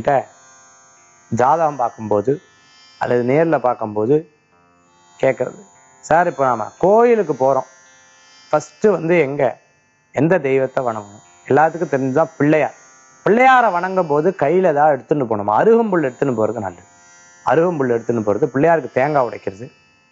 கிட்ட ஜாதகம் பார்க்கும்போது அல்லது நேரில் பார்க்கும்போது கேட்கறது சார் இப்போ நாம கோயிலுக்கு போகிறோம் ஃபஸ்ட்டு வந்து எங்கே எந்த தெய்வத்தை வணங்கணும் எல்லாத்துக்கும் தெரிஞ்சுதான் பிள்ளையார் பிள்ளையாரை வணங்கும் போது கையில் ஏதாவது எடுத்துன்னு போகணும் அருகம்புல் எடுத்துன்னு போகிறது நல்லது அருகம்புல் எடுத்துன்னு போகிறது பிள்ளையாருக்கு தேங்காய் உடைக்கிறது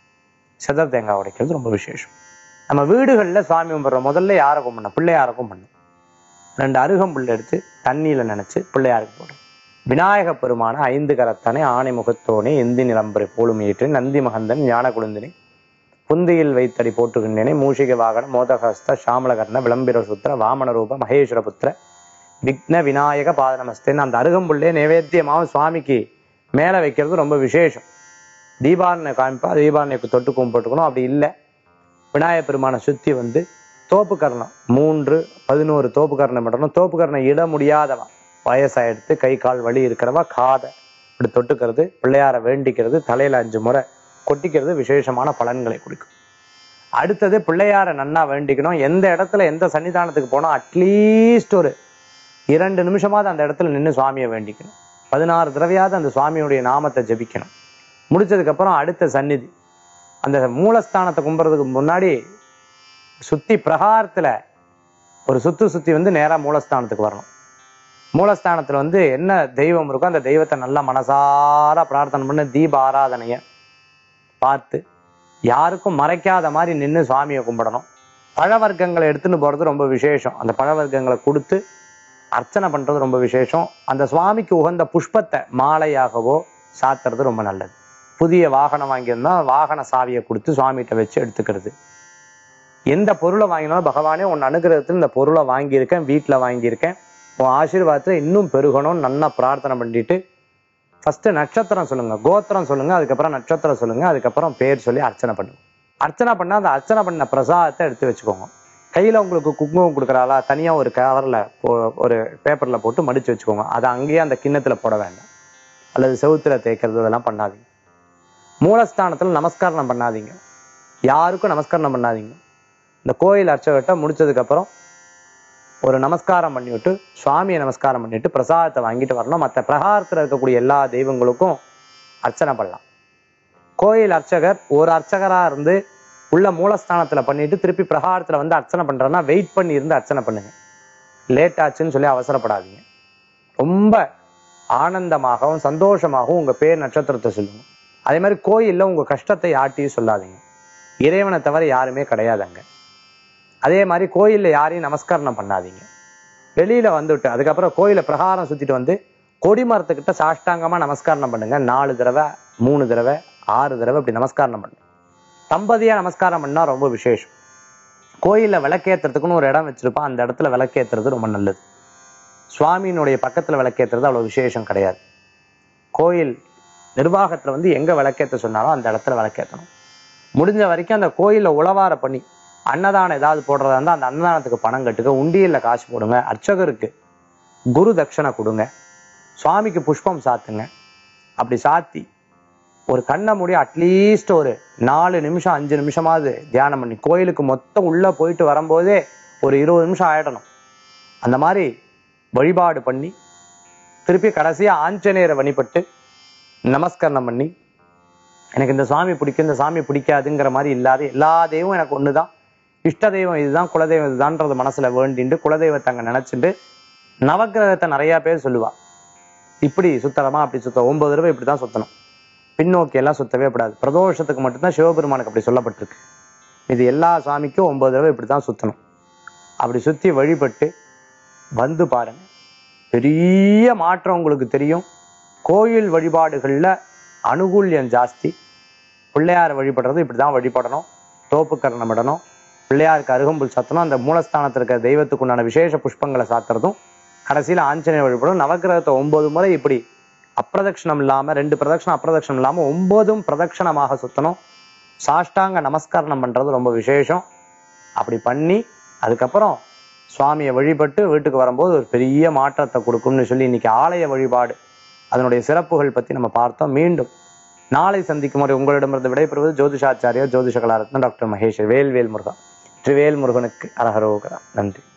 செதர் தேங்காய் உடைக்கிறது ரொம்ப விசேஷம் நம்ம வீடுகளில் சுவாமி கும்பிட்றோம் முதல்ல யாரை கும்பிடணும் பிள்ளையாரை கும்பிடணும் ரெண்டு அருகம்புல் எடுத்து தண்ணியில் நினைச்சு பிள்ளையாருக்கு போடும் விநாயக பெருமான ஐந்து கரத்தானே ஆணை முகத்தோனே எந்தி நிலம்பரை போலும் ஏற்று நந்தி மகந்தன் ஞான குழுந்தினி புந்தியில் வைத்தடி போட்டுகின்றேனே மூஷிக வாகன மோதகஸ்த சாமலகர்ண விளம்பிர சுத்திர வாமன ரூப மகேஸ்வர புத்திர விக்ன விநாயக பாதநமஸ்தேன்னு அந்த அருகம்புல்லே நைவேத்தியமாக சுவாமிக்கு மேலே வைக்கிறது ரொம்ப விசேஷம் தீபாரணையை காமிப்பா தீபாரணைக்கு தொட்டு கும்பிட்டுக்கணும் அப்படி இல்லை விநாயகப் பெருமானை சுற்றி வந்து தோப்பு கர்ணம் மூன்று பதினோரு தோப்பு கர்ணம் இடணும் தோப்பு கர்ணம் இட முடியாதவா வயசாயிடுத்து கை கால் வலி இருக்கிறவா காதை இப்படி தொட்டுக்கிறது பிள்ளையார வேண்டிக்கிறது தலையில அஞ்சு முறை கொட்டிக்கிறது விசேஷமான பலன்களை கொடுக்கும் அடுத்தது பிள்ளையார நன்னா வேண்டிக்கணும் எந்த இடத்துல எந்த சன்னிதானத்துக்கு போனோம் அட்லீஸ்ட் ஒரு இரண்டு நிமிஷமாவது அந்த இடத்துல நின்று சுவாமியை வேண்டிக்கணும் பதினாறு தடவையாவது அந்த சுவாமியுடைய நாமத்தை ஜபிக்கணும் முடிச்சதுக்கு அப்புறம் அடுத்த சந்நிதி அந்த மூலஸ்தானத்தை கும்புறதுக்கு முன்னாடி சுத்தி பிரகாரத்துல ஒரு சுத்து சுத்தி வந்து நேரா மூலஸ்தானத்துக்கு வரணும் மூலஸ்தானத்துல வந்து என்ன தெய்வம் இருக்கோ அந்த தெய்வத்தை நல்லா மனசார பிரார்த்தனை பண்ணி தீப ஆராதனைய பார்த்து யாருக்கும் மறைக்காத மாதிரி நின்று சுவாமியை கும்பிடணும் பழ வர்க்கங்களை எடுத்துன்னு போறது ரொம்ப விசேஷம் அந்த பழ வர்க்கங்களை கொடுத்து அர்ச்சனை பண்றது ரொம்ப விசேஷம் அந்த சுவாமிக்கு உகந்த புஷ்பத்தை மாலையாகவோ சாத்துறது ரொம்ப நல்லது புதிய வாகனம் வாங்கியிருந்தா வாகன சாவியை கொடுத்து சுவாமிகிட்ட வச்சு எடுத்துக்கிறது எந்த பொருளை வாங்கினாலும் பகவானே உன் அனுகிரகத்தில் இந்த பொருளை வாங்கியிருக்கேன் வீட்டில் வாங்கியிருக்கேன் உன் ஆசீர்வாதத்தை இன்னும் பெருகணும்னு நன்னா பிரார்த்தனை பண்ணிட்டு ஃபர்ஸ்ட் நட்சத்திரம் சொல்லுங்க கோத்திரம் சொல்லுங்க அதுக்கப்புறம் நட்சத்திரம் சொல்லுங்க அதுக்கப்புறம் பேர் சொல்லி அர்ச்சனை பண்ணுங்க அர்ச்சனை பண்ணா அந்த அர்ச்சனை பண்ண பிரசாதத்தை எடுத்து வச்சுக்கோங்க கையில உங்களுக்கு குங்குமம் கொடுக்குறாளா தனியா ஒரு கவர்ல ஒரு பேப்பர்ல போட்டு மடிச்சு வச்சுக்கோங்க அதை அங்கேயே அந்த கிண்ணத்துல போட வேண்டாம் அல்லது செவுத்துல தேய்க்கிறது இதெல்லாம் பண்ணாதீங்க மூலஸ்தானத்துல நமஸ்காரம் பண்ணாதீங்க யாருக்கும் நமஸ்காரம் பண்ணாதீங்க இந்த கோயில் அர்ச்சகர்கிட்ட முடிச்சதுக்கு அப்புறம் ஒரு நமஸ்காரம் பண்ணிவிட்டு சுவாமியை நமஸ்காரம் பண்ணிட்டு பிரசாதத்தை வாங்கிட்டு வரணும் மற்ற பிரகாரத்துல இருக்கக்கூடிய எல்லா தெய்வங்களுக்கும் அர்ச்சனை பண்ணலாம் கோயில் அர்ச்சகர் ஒரு அர்ச்சகரா இருந்து உள்ள மூலஸ்தானத்துல பண்ணிட்டு திருப்பி பிரகாரத்துல வந்து அர்ச்சனை பண்றேன்னா வெயிட் பண்ணி இருந்து அர்ச்சனை பண்ணுங்க லேட் ஆச்சுன்னு சொல்லி அவசரப்படாதீங்க ரொம்ப ஆனந்தமாகவும் சந்தோஷமாகவும் உங்க பேர் நட்சத்திரத்தை சொல்லுங்க அதே மாதிரி கோயில்ல உங்க கஷ்டத்தை யார்ட்டையும் சொல்லாதீங்க இறைவனை தவிர யாருமே கிடையாது அங்க அதே மாதிரி கோயில்ல யாரையும் நமஸ்காரம் பண்ணாதீங்க வெளியில வந்துட்டு அதுக்கப்புறம் கோயிலை பிரகாரம் சுத்திட்டு வந்து கொடிமரத்துக்கிட்ட சாஷ்டாங்கமா நமஸ்காரம் பண்ணுங்க நாலு தடவை மூணு தடவை ஆறு தடவை இப்படி நமஸ்காரம் பண்ணுங்க தம்பதியா நமஸ்காரம் பண்ணா ரொம்ப விசேஷம் கோயில்ல விளக்கேத்துறதுக்குன்னு ஒரு இடம் வச்சிருப்பான் அந்த இடத்துல விளக்கேத்துறது ரொம்ப நல்லது சுவாமியினுடைய பக்கத்துல விளக்கேத்துறது அவ்வளவு விசேஷம் கிடையாது கோயில் நிர்வாகத்துல வந்து எங்க விளக்கேத்த சொன்னாலும் அந்த இடத்துல விளக்கேத்தணும் முடிஞ்ச வரைக்கும் அந்த கோயில்ல உளவார பண்ணி அன்னதானம் ஏதாவது போடுறதா இருந்தால் அந்த அன்னதானத்துக்கு பணம் கட்டுங்க உண்டியல்ல காசு போடுங்க அர்ச்சகருக்கு குரு தட்சணை கொடுங்க சுவாமிக்கு புஷ்பம் சாத்துங்க அப்படி சாத்தி ஒரு கண்ணை மூடி அட்லீஸ்ட் ஒரு நாலு நிமிஷம் அஞ்சு நிமிஷமாவது தியானம் பண்ணி கோயிலுக்கு மொத்தம் உள்ள போயிட்டு வரும்போதே ஒரு இருபது நிமிஷம் ஆயிடணும் அந்த மாதிரி வழிபாடு பண்ணி திருப்பி கடைசியா ஆஞ்சநேயரை வழிபட்டு நமஸ்கரணம் பண்ணி எனக்கு இந்த சாமி பிடிக்கும் இந்த சாமி பிடிக்காதுங்கிற மாதிரி இல்லாத எல்லா தெய்வம் எனக்கு ஒண்ணுதான் இஷ்ட தெய்வம் இதுதான் குலதெய்வம் இதுதான்றது மனசுல வேண்டிண்டு குலதெய்வத்தை அங்க நினைச்சிட்டு நவக்கிரகத்தை நிறைய பேர் சொல்லுவா இப்படி சுத்தலாமா அப்படி சுத்த ஒன்பது தடவை இப்படிதான் சுத்தணும் பின்னோக்கி எல்லாம் சுத்தவே கூடாது பிரதோஷத்துக்கு மட்டும்தான் சிவபெருமானுக்கு அப்படி சொல்லப்பட்டிருக்கு இது எல்லா சாமிக்கும் ஒன்பது தடவை இப்படிதான் சுத்தணும் அப்படி சுத்தி வழிபட்டு வந்து பாருங்க பெரிய மாற்றம் உங்களுக்கு தெரியும் கோயில் வழிபாடுகள்ல அனுகூல்யம் ஜாஸ்தி பிள்ளையார் வழிபடுறது இப்படிதான் வழிபடணும் தோப்பு கரணம் இடணும் பிள்ளையாருக்கு அருகம்புல் சாத்தணும் அந்த மூலஸ்தானத்தில் இருக்கிற தெய்வத்துக்கு உண்டான விசேஷ புஷ்பங்களை சாத்துறதும் கடைசியில ஆஞ்சநேயர் வழிபடும் நவக்கிரகத்தை ஒன்பது முறை இப்படி அப்பிரதட்சணம் இல்லாம ரெண்டு பிரதட்சணம் அப்பிரதட்சணம் இல்லாம ஒன்பதும் பிரதட்சணமாக சுத்தணும் சாஷ்டாங்க நமஸ்காரம் பண்றது ரொம்ப விசேஷம் அப்படி பண்ணி அதுக்கப்புறம் சுவாமியை வழிபட்டு வீட்டுக்கு வரும்போது ஒரு பெரிய மாற்றத்தை கொடுக்கும்னு சொல்லி இன்னைக்கு ஆலய வழிபாடு அதனுடைய சிறப்புகள் பத்தி நம்ம பார்த்தோம் மீண்டும் நாளை சந்திக்கும் வரை உங்களிடமிருந்து விடைபெறுவது ஜோதிஷாச்சாரியா ஜோதிஷ கலாரத்ன டாக்டர் மகேஷ் வேல்வேல் முருகா ட்ரிவேல் முருகனுக்கு அரகரோகரா நன்றி